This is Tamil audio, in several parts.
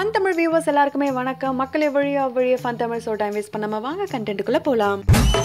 ஃபன் தமிழ் வியூவர்ஸ் எல்லாருக்குமே வணக்கம் மக்களே வழியா வழியா fun Tamil so time waste பண்ணாம வாங்க கண்டென்ட்டுக்குள்ள போலாம்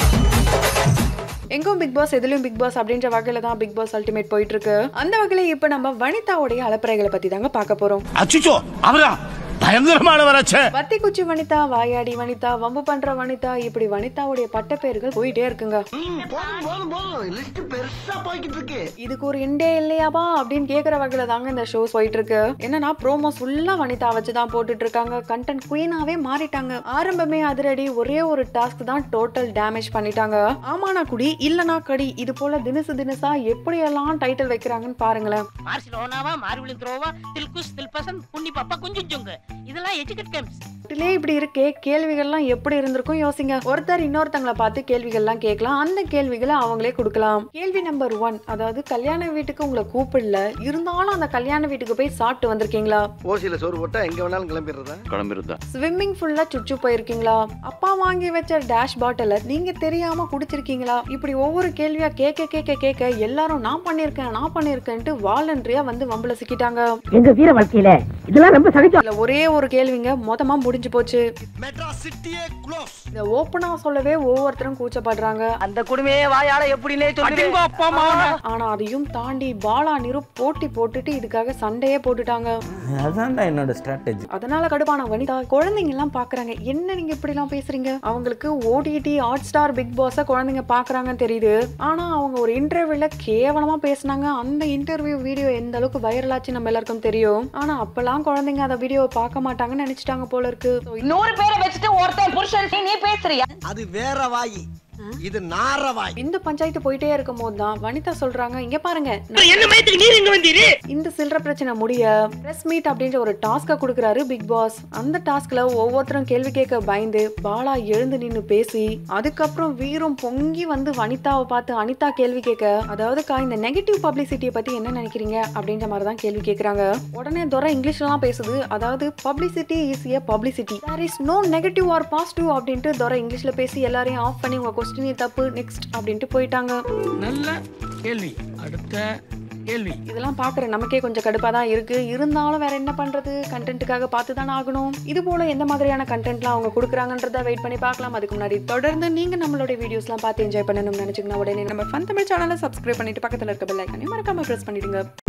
எங்கும் பிக் பாஸ் எதுலயும் பிக் பாஸ் அப்படின்ற வகையில தான் பிக் பாஸ் அல்டிமேட் போயிட்டு இருக்கு அந்த வகையில இப்ப நம்ம வனிதாவுடைய அலப்பறைகளை பத்தி தாங்க பார்க்க போறோம் அச்சுச்சோ அவரா பயங்கரமான வராச்சே பத்தி குச்சி வனிதா வாயாடி வனிதா வம்பு பண்ற வனிதா இப்படி வனிதாவுடைய பட்ட பேர்கள் போயிட்டே இருக்குங்க போதும் போதும் போதும் லிஸ்ட் பெருசா போய்கிட்டு இருக்கு இதுக்கு ஒரு இண்டே இல்லையாபா அப்படின்னு கேக்குற வகையில தாங்க இந்த ஷோஸ் போயிட்டு இருக்கு என்னன்னா ப்ரோமோஸ் ஃபுல்லா வனிதா வச்சு தான் போட்டுட்டு இருக்காங்க கண்டென்ட் குயினாவே மாறிட்டாங்க ஆரம்பமே அதிரடி ஒரே ஒரு டாஸ்க் தான் டோட்டல் டேமேஜ் பண்ணிட்டாங்க ஆமானா குடி இல்லனா கடி இது போல தினசு தினசா எப்படியெல்லாம் டைட்டில் வைக்கிறாங்கன்னு பாருங்களேன் மார்சிலோனாவா மார்விலின் த்ரோவா தில்குஸ் தில்பசன் புண்ணி பாப்பா குஞ்சு ஜொங்கு இதெல்லாம் எஜுகேட் கேம்ஸ் வீட்டிலே இப்படி இருக்கே கேள்விகள்லாம் எப்படி இருந்திருக்கும் யோசிங்க ஒருத்தர் இன்னொருத்தங்களை பார்த்து கேள்விகள்லாம் கேட்கலாம் அந்த கேள்விகளை அவங்களே கொடுக்கலாம் கேள்வி நம்பர் ஒன் அதாவது கல்யாண வீட்டுக்கு உங்களை கூப்பிடல இருந்தாலும் அந்த கல்யாண வீட்டுக்கு போய் சாப்பிட்டு வந்திருக்கீங்களா ஓசியில சோறு போட்டா எங்க வேணாலும் கிளம்பிடுறதா கிளம்பிருந்தா ஸ்விம்மிங் ஃபுல்லா சுச்சு போயிருக்கீங்களா அப்பா வாங்கி வச்ச டேஷ் பாட்டில நீங்க தெரியாம குடிச்சிருக்கீங்களா இப்படி ஒவ்வொரு கேள்வியா கேட்க கேட்க கேட்க எல்லாரும் நான் பண்ணிருக்கேன் நான் பண்ணிருக்கேன்ட்டு வாலண்டரியா வந்து வம்புல சிக்கிட்டாங்க எங்க வீர வாழ்க்கையில இதெல்லாம் ரொம்ப சகஜம் இதுல ஒரே ஒரு கேள்விங்க மொத்தமா முடிஞ்சு போச்சு மெட்ராஸ் சிட்டியே க்ளோஸ் இத ஓப்பனா சொல்லவே ஒவ்வொருத்தரும் கூச்சப்படுறாங்க அந்த குடுமையே வாயால எப்படின்னே சொல்லுவேன் அப்பா அம்மா ஆனா அதையும் தாண்டி பாலா நிரு போட்டி போட்டுட்டு இதுக்காக சண்டையே போட்டுட்டாங்க அதான்டா என்னோட ஸ்ட்ராட்டஜி அதனால கடுப்பான வனிதா குழந்தைங்க எல்லாம் பாக்குறாங்க என்ன நீங்க இப்படி எல்லாம் பேசுறீங்க அவங்களுக்கு ஓடிடி ஹாட் ஸ்டார் பிக் பாஸ குழந்தைங்க பாக்குறாங்கன்னு தெரியுது ஆனா அவங்க ஒரு இன்டர்வியூல கேவலமா பேசுனாங்க அந்த இன்டர்வியூ வீடியோ எந்த அளவுக்கு வைரல் ஆச்சு நம்ம எல்லாருக்கும் தெரியும் ஆனா அப்பெல்லாம் குழந்தைங்க அந்த வீடியோவை பார்க்க மாட்டாங்கன்னு நினைச்சிட்டாங்க போல இருக்கு So, நூறு பேரை வச்சுட்டு ஒருத்தன் புருஷன் நீ பேசுறியா அது வேற வாயி இது நார வாய் இந்த பஞ்சாயத்து போயிட்டே இருக்கும் போது தான் வனிதா சொல்றாங்க இங்க பாருங்க என்ன மயத்துக்கு நீர் இங்க வந்தீரு இந்த சில்லற பிரச்சனை முடிய பிரஸ் மீட் அப்படின்ற ஒரு டாஸ்க கொடுக்குறாரு பிக் பாஸ் அந்த டாஸ்க்ல ஒவ்வொருத்தரும் கேள்வி கேட்க பயந்து பாலா எழுந்து நின்னு பேசி அதுக்கப்புறம் வீரம் பொங்கி வந்து வனிதாவை பார்த்து அனிதா கேள்வி கேட்க அதாவதுக்கா இந்த நெகட்டிவ் பப்ளிசிட்டியை பத்தி என்ன நினைக்கிறீங்க அப்படின்ற மாதிரி தான் கேள்வி கேட்கறாங்க உடனே துரை இங்கிலீஷ்லாம் பேசுது அதாவது publicity is a publicity there is no negative or positive அப்படின்ட்டு துரை இங்கிலீஷ்ல பேசி எல்லாரையும் ஆஃப் பண்ணி உங்க கொஸ்டினே தப்பு நெக்ஸ்ட் அப்படின்ட்டு போயிட்டாங்க நல்ல கேள்வி அடுத்த கேள்வி இதெல்லாம் பார்க்குற நமக்கே கொஞ்சம் கடுப்பாக தான் இருக்கு இருந்தாலும் வேற என்ன பண்றது கண்டென்ட்டுக்காக பார்த்து தானே ஆகணும் இது போல எந்த மாதிரியான கண்டென்ட்லாம் அவங்க கொடுக்குறாங்கன்றத வெயிட் பண்ணி பார்க்கலாம் அதுக்கு முன்னாடி தொடர்ந்து நீங்க நம்மளுடைய வீடியோஸ்லாம் பார்த்து என்ஜாய் பண்ணணும்னு நினைச்சீங்கன்னா உடனே நம்ம ஃபன் தமிழ் சேனலை சப்ஸ்கிரைப் பண்ணிட்டு பக்கத்தில் இருக்க பெல் ஐக்கானே மறக்காம ப்ரெஸ் பண்ணிடுங்க